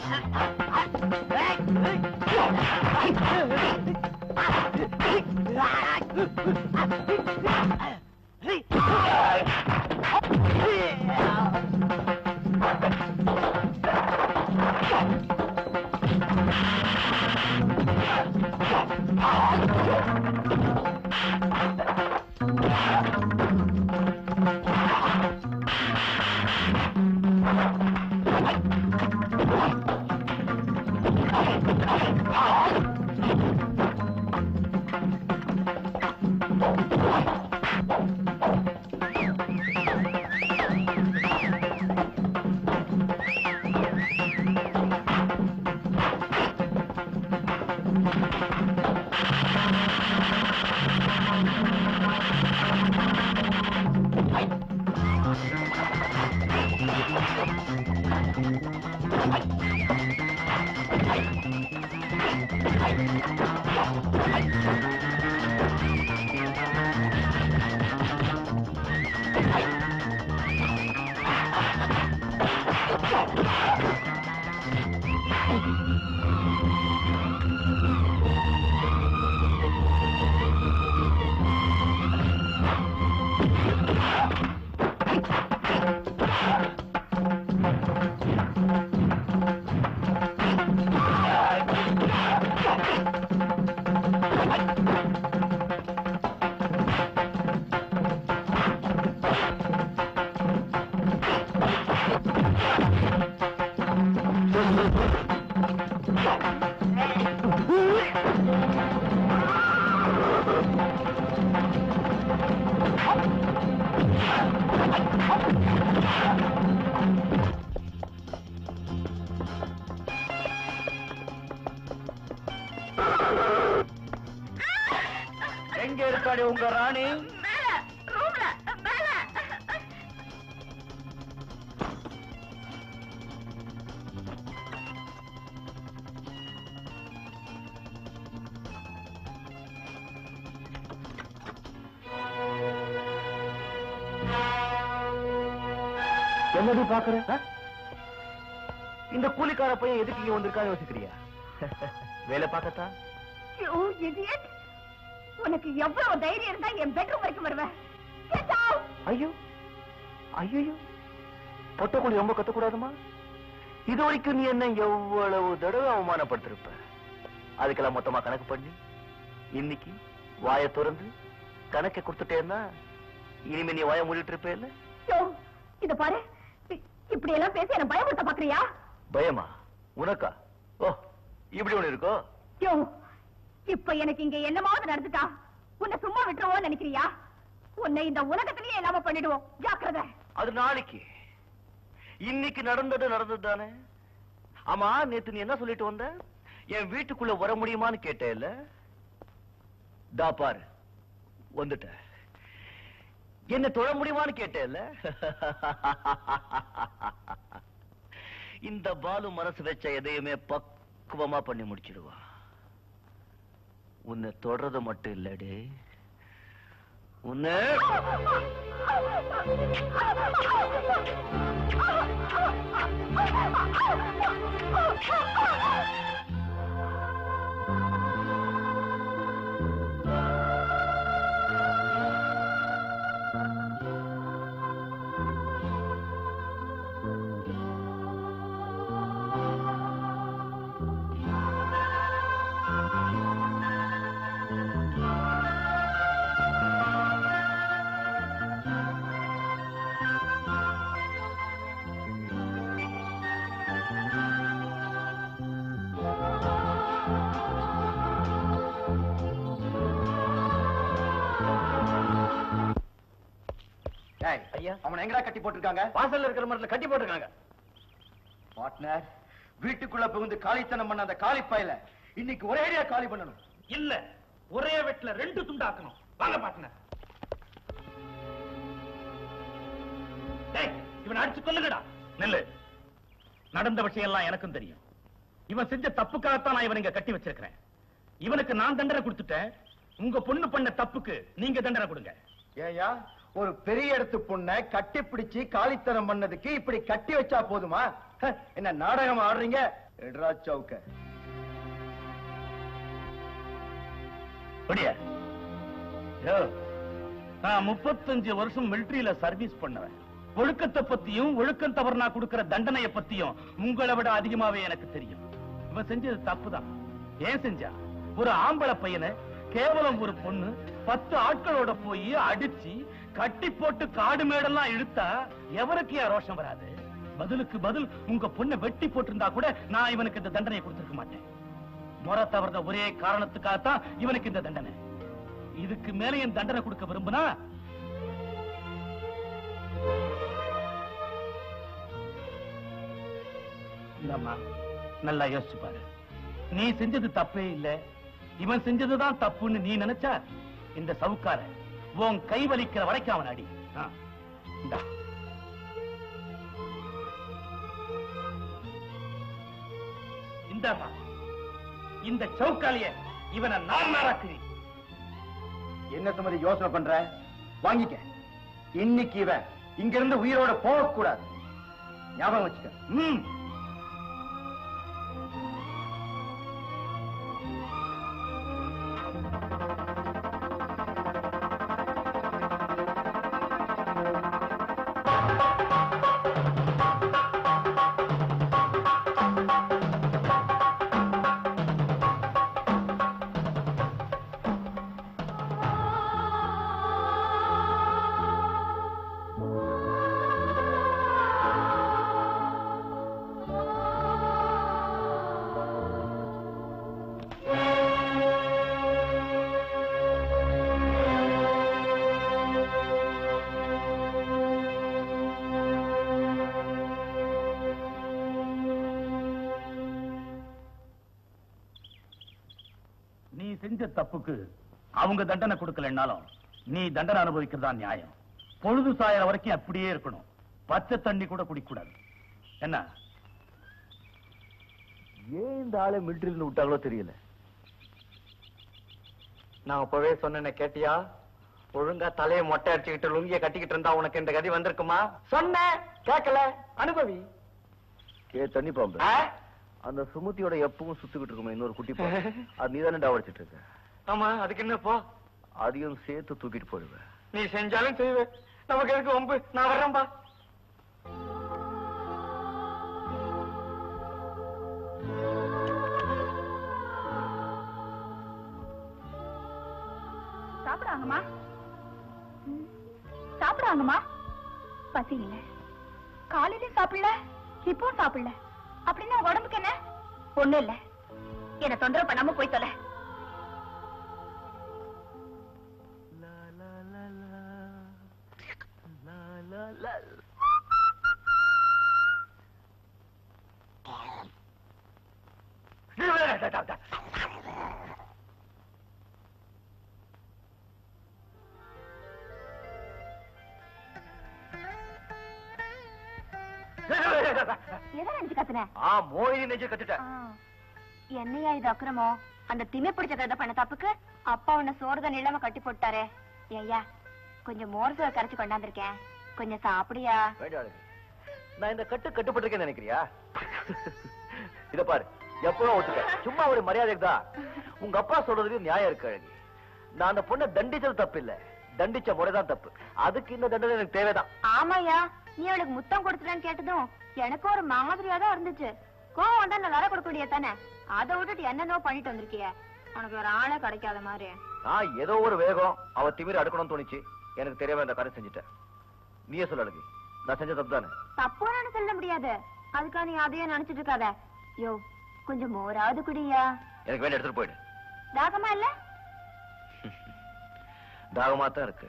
எங்க இருக்காடி உங்க ராணி மேல ரூம்ல மேல என்னடி பாக்குற ஆ? இந்த கூலிக்கார பையன் எதுக்கு இங்க வந்திருக்கான்னு யோசிக்கிறியா வேலை பார்க்கத்தான் யூ இடியட் உனக்கு எவ்வளவு தைரியம் இருந்தா என் பெட்ரூம் வரைக்கும் வருவேன் Get out! ஐயோ ஐயோ பொட்டக்குழி ரொம்ப கத்தக்கூடாதுமா இது வரைக்கும் நீ என்ன எவ்வளவு தடவை அவமானப்படுத்திருப்ப அதுக்கெல்லாம் மொத்தமா கணக்கு பண்ணி இன்னைக்கு வாயை திறந்து கணக்கை கொடுத்துட்டேன்னா இனிமே நீ வாயை மூடிட்டு இருப்பே இல்ல யோ இத பாரு இ- இப்படி எல்லாம் பேசி என்ன பயமுறுத்த பாக்குறியா பயமா உனக்கா ஓ இப்படி ஒண்ணு இருக்கோ யோ இப்ப எனக்கு இங்க என்னமாவது நடந்துட்டா உன்னை சும்மா விட்டுருவோம் நினைக்கிறியா உன்னை இந்த உலகத்திலேயே இல்லாம பண்ணிடுவோம் ஜாக்கிரதை அது நாளைக்கு இன்னைக்கு நடந்தது நடந்தது தானே ஆமா நேத்து நீ என்ன சொல்லிட்டு வந்த என் வீட்டுக்குள்ள வர முடியுமான்னு கேட்டேல்ல தா பாரு வந்துட்ட என்ன தொழ முடியுமான்னு கேட்டேல்ல இந்த பாலு மனசு வச்ச எதையுமே பக்குவமா பண்ணி முடிச்சிடுவா உன்னை தொடறது மட்டும் இல்லடி உன்னை ஐயா அவனை எங்கடா கட்டி போட்டிருக்காங்க வாசல்ல இருக்கிற மரத்துல கட்டி போட்டிருக்காங்க பார்ட்னர் வீட்டுக்குள்ள புகுந்து காலித்தனம் பண்ண அந்த காலி பயல இன்னைக்கு ஒரேடியா காலி பண்ணணும் இல்ல ஒரே வெட்ல ரெண்டு துண்டாக்கணும் வாங்க பாட்டுன டேய் இவனை அடிச்சு கொல்லுங்கடா நெல்லு நடந்த விஷயம் எல்லாம் எனக்கும் தெரியும் இவன் செஞ்ச தப்புக்காகத்தான் நான் இவனை இங்க கட்டி வச்சிருக்கிறேன் இவனுக்கு நான் தண்டனை கொடுத்துட்டேன் உங்க பொண்ணு பண்ண தப்புக்கு நீங்க தண்டனை கொடுங்க ஏயா ஒரு பெரிய இடத்து பொண்ணை கட்டி பிடிச்சு காலித்தனம் பண்ணதுக்கு இப்படி கட்டி வச்சா போதுமா ஹ, என்ன நாடகம் ஆடுறீங்க எட்ரா சவுக்க அப்படியா யோ, நான் முப்பத்தஞ்சு வருஷம் மிலிட்டரியில சர்வீஸ் பண்ணவன் ஒழுக்கத்தை பத்தியும் ஒழுக்கம் தவறுனா கொடுக்கிற தண்டனைய பத்தியும் உங்களை விட அதிகமாவே எனக்கு தெரியும் இவன் செஞ்சது தப்புதான் ஏன் செஞ்சா ஒரு ஆம்பளை பையனை கேவலம் ஒரு பொண்ணு பத்து ஆட்களோட போய் அடிச்சு கட்டி போட்டு காடு மேடெல்லாம் இழுத்தா எவருக்கு ஏன் ரோஷம் வராது பதிலுக்கு பதில் உங்க பொண்ணை வெட்டி போட்டிருந்தா கூட நான் இவனுக்கு இந்த தண்டனையை கொடுத்திருக்க மாட்டேன் முறை தவறுத ஒரே காரணத்துக்காகத்தான் இவனுக்கு இந்த தண்டனை இதுக்கு மேல என் தண்டனை கொடுக்க விரும்புனா இந்தம்மா நல்லா யோசிச்சு பாரு நீ செஞ்சது தப்பே இல்ல இவன் செஞ்சதுதான் தப்புன்னு நீ நினைச்சா இந்த சவுக்கார உன் கை வலிக்கிற வரைக்கும் அவன் அடி ஆ, இந்தா. இந்தாம்மா இந்த சவுக்காலிய இவனை நான் நாராக்குறேன் என்ன சுமதி யோசனை பண்ற வாங்கிக்க இன்னைக்கு இவன் இங்க இருந்து உயிரோட போக கூடாது ஞாபகம் வச்சுக்க ம் நீ செஞ்ச தப்புக்கு அவங்க தண்டனை கொடுக்கலன்னாலும் நீ தண்டனை அனுபவிக்கிறதா நியாயம் பொழுது சாயற வரைக்கும் அப்படியே இருக்கணும் பச்சை தண்ணி கூட குடிக்கூடாது என்ன ஏன் இந்த ஆளை மிலிட்டரியில் விட்டாங்களோ தெரியல நான் அப்பவே சொன்னேனே கேட்டியா ஒழுங்கா தலையை மொட்டை அடிச்சுக்கிட்டு லுங்கிய கட்டிக்கிட்டு இருந்தா உனக்கு இந்த கதி வந்திருக்குமா சொன்னேன் கேட்கல அனுபவி கே தண்ணி பாம்பு அந்த சுமதியோட எப்பவும் சுத்துக்கிட்டு இருக்குமே இன்னொரு குட்டி பாம்பு அது நீ தானே டாவடிச்சிட்டு இருக்க ஆமா அதுக்கு என்னப்பா அதையும் சேர்த்து தூக்கிட்டு போயிடுவேன் நீ செஞ்சாலும் செய்வேன் நமக்கு எதுக்கு வம்பு நான் வர்றேன்பா சாப்பிடுவாங்கம்மா ம், சாப்பிடுவாங்கம்மா பசி இல்ல காலையிலயும் சாப்பிடல இப்பவும் சாப்பிடல அப்படின்னா உங்க உடம்புக்கு என்ன ஒண்ணும் இல்ல என்ன தொந்தரவு பண்ணாம போய் தொலை எதை நினைச்சு கத்துன ஆ மோகினி நெஞ்சு கத்துட்டேன் என்னையா இது அக்கிரமோ அந்த திமி பிடிச்ச கதை பண்ண தப்புக்கு அப்பா உன்னை சோறு தண்ணி இல்லாம கட்டி போட்டாரே ஏய்யா கொஞ்சம் மோர் சோறு கரைச்சு கொண்டாந்துருக்கேன் கொஞ்சம் சாப்பிடியா வேண்டாம் நான் இந்த கட்டு கட்டுப்பட்டிருக்கேன்னு நினைக்கிறியா இத பாரு எப்பவும் ஒத்துக்க சும்மா ஒரு மரியாதைக்கு தான் உங்க அப்பா சொல்றதுக்கு நியாயம் இருக்கு அழகி நான் அந்த பொண்ணை தண்டிச்சது தப்பு இல்ல தண்டிச்ச முறைதான் தப்பு அதுக்கு இந்த தண்டனை எனக்கு தேவைதான் ஆமாயா நீ அவளுக்கு முத்தம் கொடுத்துட்டான்னு கேட்டதும் எனக்கு ஒரு மாதிரியா தான் இருந்துச்சு கோவம் வந்தா நான் வர கொடுக்க முடியாது தானே அதை விட்டுட்டு என்னென்னோ பண்ணிட்டு வந்திருக்கிய உனக்கு ஒரு ஆளே கிடைக்காத மாதிரி நான் ஏதோ ஒரு வேகம் அவ திமிர அடுக்கணும்னு தோணுச்சு எனக்கு தெரியாம இந்த காரியம் செஞ்சுட்டேன் நீயே சொல்ல அழகி நான் செஞ்ச தப்பு தானே தப்புன்னு சொல்ல முடியாது அதுக்காக நீ அதையே நினைச்சிட்டு இருக்காத யோ கொஞ்சம் மோராவது குடியா எனக்கு வேண்டிய எடுத்துட்டு போயிடு தாகமா இல்ல தாகமா தான் இருக்கு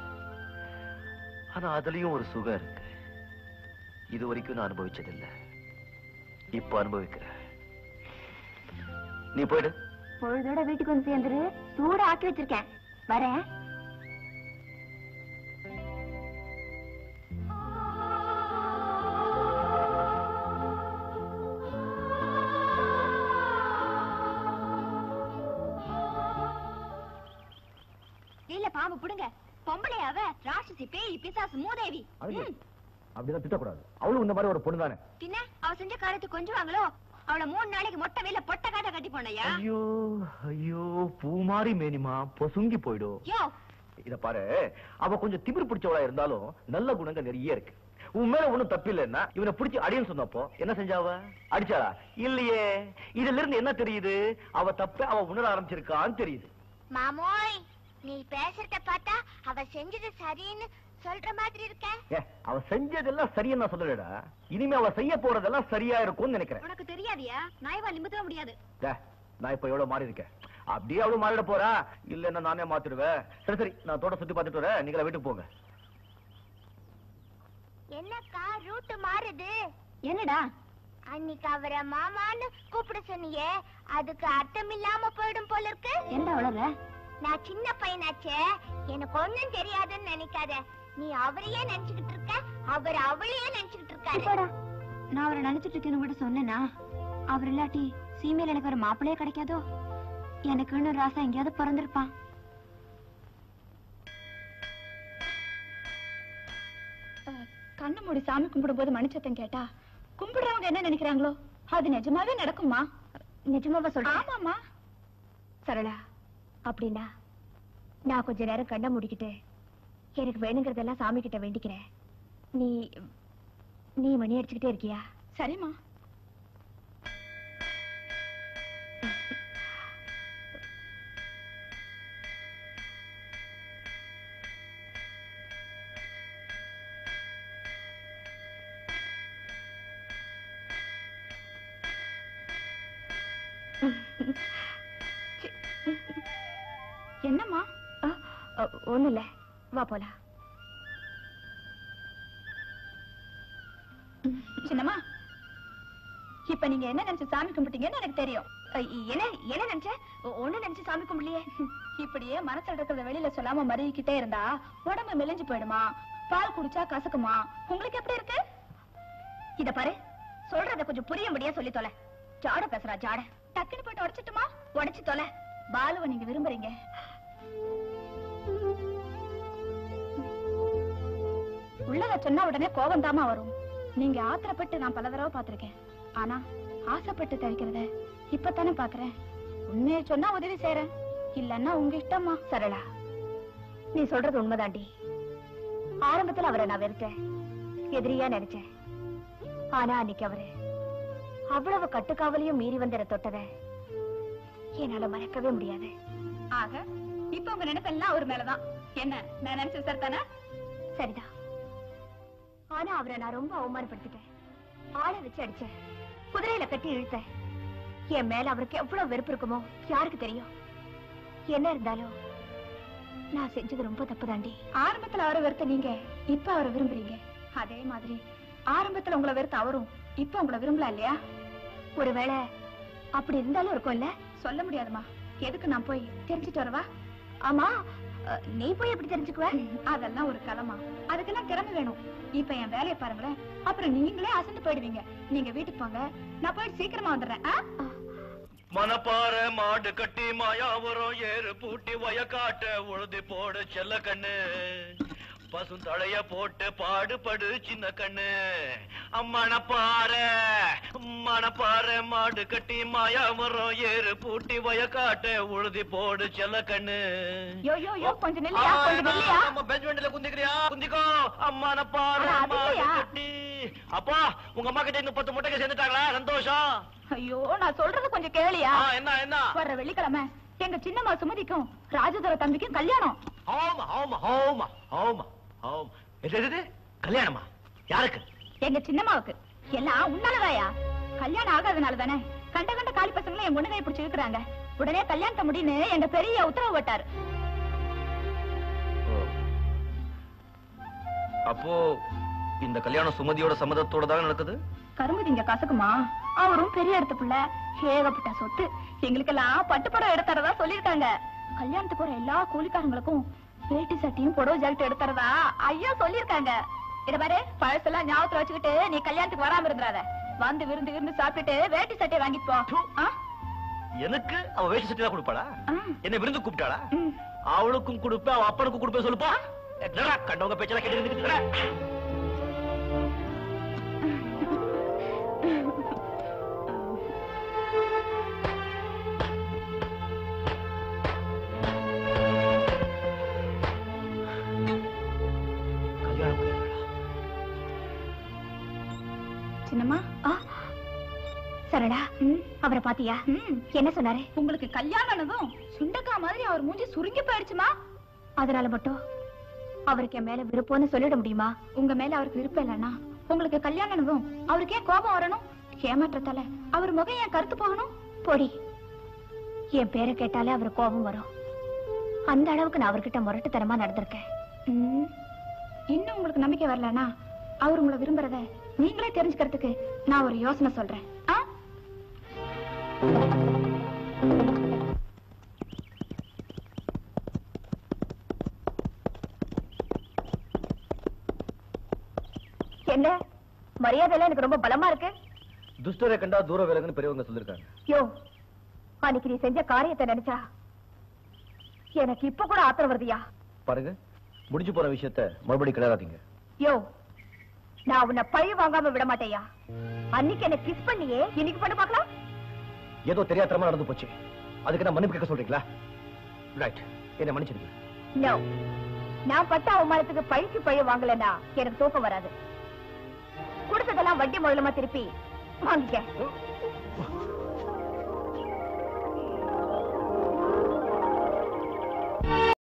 ஆனா அதுலயும் ஒரு சுகம் இருக்கு இது வரைக்கும் நான் அனுபவிச்சதில்லை இப்ப அனுபவிக்கிறேன் நீ போயிடு பொழுதோட வீட்டுக்கு வந்து சேர்ந்துரு சூட ஆக்கி வச்சிருக்கேன் வரேன் இல்ல பாம்பு புடுங்க பொம்பளை அவ ராட்சசி பேய் பிசாசு மூதேவி ம். அப்படிதான் திட்டக்கூடாது அவளும் இந்த மாதிரி ஒரு பொண்ணு தானே பின்ன அவ செஞ்ச காரியத்தை கொஞ்சுவாங்களோ அவளை மூணு நாளைக்கு மொட்டை வெயில பொட்ட காட்ட கட்டி போனையா ஐயோ ஐயோ பூ மாதிரி மேனிமா பொசுங்கி போயிடும் யோ இத பாரு அவ கொஞ்சம் திமிரு பிடிச்சவளா இருந்தாலும் நல்ல குணங்கள் நிறைய இருக்கு உன் மேல ஒண்ணும் தப்பில்லைன்னா இவனை பிடிச்சி அடின்னு சொன்னப்போ என்ன செஞ்சாவ அடிச்சாளா இல்லையே இதுல இருந்து என்ன தெரியுது அவ தப்ப அவ உணர ஆரம்பிச்சிருக்கான்னு தெரியுது மாமோய் நீ பேசுறத பார்த்தா அவ செஞ்சது சரின்னு சொல்ற மாதிரி இருக்க ஏ, அவ செஞ்சதெல்லாம் சரியா நான் சொல்லலடா இனிமே அவ செய்ய போறதெல்லாம் சரியா இருக்கும்னு நினைக்கிறேன் உனக்கு தெரியாதியா நாய்வா நிமித்தவே முடியாது டே, நான் இப்ப எவ்வளவு மாறி இருக்கேன் அப்படியே அவளும் மாறிட போறா இல்லன்னா நானே மாத்திடுவேன் சரி சரி நான் தோட்ட சுத்தி பார்த்துட்டு வரேன் நீங்களா வீட்டுக்கு போங்க என்னக்கா ரூட் மாறுது என்னடா அன்னைக்கு அவரை மாமான்னு கூப்பிட சொன்னியே அதுக்கு அர்த்தம் இல்லாம போயிடும் போல இருக்கு என்ன வளர்ற நான் சின்ன பையனாச்சே எனக்கு ஒண்ணும் தெரியாதுன்னு நினைக்காத நீ அவரையே நினைச்சுக்கிட்டு இருக்க அவர் அவளையே நினைச்சுக்கிட்டு இருக்காரு போடா நான் அவரை நினைச்சிட்டு இருக்கேன்னு கூட சொன்னேனா அவர் இல்லாட்டி சீமையில எனக்கு ஒரு மாப்பிள்ளையே கிடைக்காதோ எனக்குன்னு ராசா எங்கேயாவது பிறந்திருப்பான் கண்ணு மூடி சாமி கும்பிடும்போது மணிச்சத்தம் கேட்டா கும்பிடுறவங்க என்ன நினைக்கிறாங்களோ அது நிஜமாவே நடக்குமா நிஜமாவா சொல்ற ஆமாமா சரளா அப்படின்னா நான் கொஞ்ச நேரம் கண்ணை மூடிக்கிட்டு எனக்கு வேணுங்கிறதெல்லாம் சாமி கிட்ட வேண்டிக்கிறேன் நீ நீ மணி அடிச்சுக்கிட்டே இருக்கியா சரிம்மா என்னம்மா ஒண்ணு இல்ல வா போலாம் சின்னம்மா இப்ப நீங்க என்ன நினைச்சு சாமி கும்பிட்டீங்கன்னு எனக்கு தெரியும் அ, என்ன என்ன நினைச்ச ஒ- ஒண்ணு நினைச்சு சாமி கும்பிடலையே இப்படியே மனசுல இருக்கிறத வெளியில சொல்லாம மருகிக்கிட்டே இருந்தா உடம்பு மெலிஞ்சு போயிடுமா பால் குடிச்சா கசக்குமா உங்களுக்கு எப்படி இருக்கு இத பாரு சொல்றத கொஞ்சம் புரியும்படியா சொல்லி தொலை ஜாட பேசுறா ஜாட டக்குன்னு போயிட்டு உடைச்சிட்டுமா உடைச்சு தொலை பாலுவை நீங்க விரும்புறீங்க உள்ளத சொன்னா உடனே கோபம் தாமா வரும் நீங்க ஆத்திரப்பட்டு நான் பல தடவை பாத்திருக்கேன் ஆனா ஆசைப்பட்டு தவிக்கிறத இப்பதானே பாக்குறேன் உண்மையை சொன்னா உதவி செய்யறேன் இல்லன்னா உங்க இஷ்டமா சரளா நீ சொல்றது உண்மைதாண்டி ஆரம்பத்துல அவரை நான் வெறுத்தேன் எதிரியா நினைச்சேன் ஆனா அன்னைக்கு அவரு அவ்வளவு கட்டுக்காவலையும் மீறி வந்த தொட்டத என்னால மறக்கவே முடியாது ஆக இப்ப உங்க நினைப்பெல்லாம் அவர் மேலதான் என்ன நான் நினைச்சது சரிதானே சரிதான் ஆனா அவரை நான் ரொம்ப அவமானப்படுத்திட்டேன் ஆளை வச்சு அடிச்சேன் குதிரையில கட்டி இழுத்தேன் என் மேல அவருக்கு எவ்வளவு வெறுப்பு இருக்குமோ யாருக்கு தெரியும் என்ன இருந்தாலும் நான் செஞ்சது ரொம்ப தப்பு தாண்டி ஆரம்பத்துல அவரை வெறுத்த நீங்க இப்ப அவரை விரும்புறீங்க அதே மாதிரி ஆரம்பத்துல உங்களை வெறுத்த அவரும் இப்ப உங்களை விரும்பல இல்லையா ஒருவேளை அப்படி இருந்தாலும் இருக்கும் இல்ல சொல்ல முடியாதுமா எதுக்கு நான் போய் தெரிஞ்சுட்டு வரவா ஆமா அஹ், நீ போய் எப்படி தெரிஞ்சுக்குவ அதெல்லாம் ஒரு கலமா அதுக்கெல்லாம் திறமை வேணும் இப்ப என் வேலையை பாருங்களேன் அப்புறம் நீங்களே அசந்து போயிடுவீங்க நீங்க வீட்டுக்கு போங்க நான் போயிட்டு சீக்கிரமா வந்துடுறேன் ஆ? மனப்பாற மாடு கட்டி மாயாவரம் ஏறு பூட்டி வயக்காட்ட உழுதி போடு செல்ல கண்ணு பசும் தழைய போட்டு பாடுபடு சின்ன கண்ணு மணப்பாற மணப்பாற மாடு கட்டி மாயாவரம் ஏறு பூட்டி வயக்காட்ட உழுதி போடு செல்ல கண்ணு யோ யோ யோ கொஞ்சம் நில்லையா கொஞ்சம் நில்லையா பெஞ்ச் வண்டியில குந்திக்கிறியா குந்திக்கோ அம்மானப்பாற அட, அது மாடு இல்லையா? கட்டி அப்பா உங்க அம்மா கிட்ட இன்னும் பத்து முட்டைக்கு சேர்ந்துட்டாங்களா சந்தோஷம் ஐயோ நான் சொல்றது கொஞ்சம் கேளியா ஆ, என்ன என்ன வர்ற வெள்ளிக்கிழமை எங்க சின்னம்மா சுமதிக்கும் ராஜதுர தம்பிக்கும் கல்யாணம் ஆமா ஆமா ஆமா ஆமா ஆமா எது எது, எது? கல்யாணமா யாருக்கு எங்க சின்னம்மாவுக்கு எல்லாம் உன்னாலதாயா கல்யாணம் ஆகாதனால தானே கண்ட கண்ட காலி பசங்களை என் முன்னகை பிடிச்சு இருக்கிறாங்க உடனே கல்யாணத்தை முடின்னு எங்க பெரிய உத்தரவு போட்டாரு அப்போ இந்த கல்யாணம் சுமதியோட சம்மதத்தோட தான் நடக்குது கரும்பு திங்க கசக்குமா அவரும் பெரிய இடத்து புள்ள ஏகப்பட்ட சொத்து எங்களுக்கெல்லாம் பட்டுப்படம் எடுத்துறதா சொல்லிருக்காங்க கல்யாணத்துக்கு வர எல்லா கூலிக்காரங்களுக்கும் வேட்டி சட்டியும் புடவை ஜாக்கெட் எடுத்துறதா ஐயா சொல்லிருக்காங்க இத பாரு பழசெல்லாம் ஞாபகத்துல வச்சுக்கிட்டு நீ கல்யாணத்துக்கு வராம இருந்துறாத வந்து விருந்து விருந்து சாப்பிட்டுட்டு வேட்டி சட்டையை வாங்கிட்டு போ ஆ? எனக்கு அவ வேஷ்டி சட்டி தான் கொடுப்பாளா ஆ. என்ன விருந்து கூப்பிட்டாளா ம். அவளுக்கும் கொடுப்பேன் அவ அப்பனுக்கும் கொடுப்பேன் சொல்லுப்பா என்னடா, கண்டவங்க பேச்செல்லாம் கேட்டு இருந்துக்கிட்டு சரளா அவரை பாத்தியா என்ன சொன்னாரு உங்களுக்கு கல்யாணம் ஆனதும் சுண்டக்காய் மாதிரி அவர் மூஞ்சி சுருங்கி போயிடுச்சுமா அதனால மட்டும் அவருக்கு என் மேல விருப்பம்னு சொல்லிட முடியுமா உங்க மேல அவருக்கு விருப்பம் இல்லைன்னா உங்களுக்கு கல்யாணம் ஆனதும் அவருக்கு ஏன் கோபம் வரணும் ஏமாற்றத்தால அவர் முகம் ஏன் கருத்து போகணும் பொடி என் பேரை கேட்டாலே அவர் கோபம் வரும் அந்த அளவுக்கு நான் அவர்கிட்ட முரட்டுத்தனமா நடந்திருக்கேன் ம், இன்னும் உங்களுக்கு நம்பிக்கை வரலனா அவர் உங்களை விரும்புறத நீங்களே தெரிஞ்சுக்கிறதுக்கு நான் ஒரு யோசனை சொல்றேன் ஆ? என்ன மரியாதை எனக்கு ரொம்ப பலமா இருக்கு துஷ்டரை கண்டா தூர விலகுன்னு பெரியவங்க சொல்லிருக்காங்க யோ அன்னைக்கு நீ செஞ்ச காரியத்தை நினைச்சா எனக்கு இப்ப கூட ஆத்திரம் வருதியா பாருங்க முடிஞ்சு போற விஷயத்த மறுபடியும் கிளறாதீங்க யோ நான் உன்னை பழி வாங்காம விட மாட்டேயா அன்னைக்கு என்ன கிஸ் பண்ணியே இன்னைக்கு பண்ண பார்க்கலாம் ஏதோ தெரியாதனமா நடந்து போச்சு அதுக்கு நான் மன்னிப்பு கேட்க சொல்றீங்களா ரைட் என்ன மன்னிச்சிருங்க நோ நான் பட்ட அவமானத்துக்கு பழிக்கு பழி வாங்கலன்னா எனக்கு தூக்கம் வராது கொடுத்ததெல்லாம் வட்டி முதலமா திருப்பி வாங்கிக்க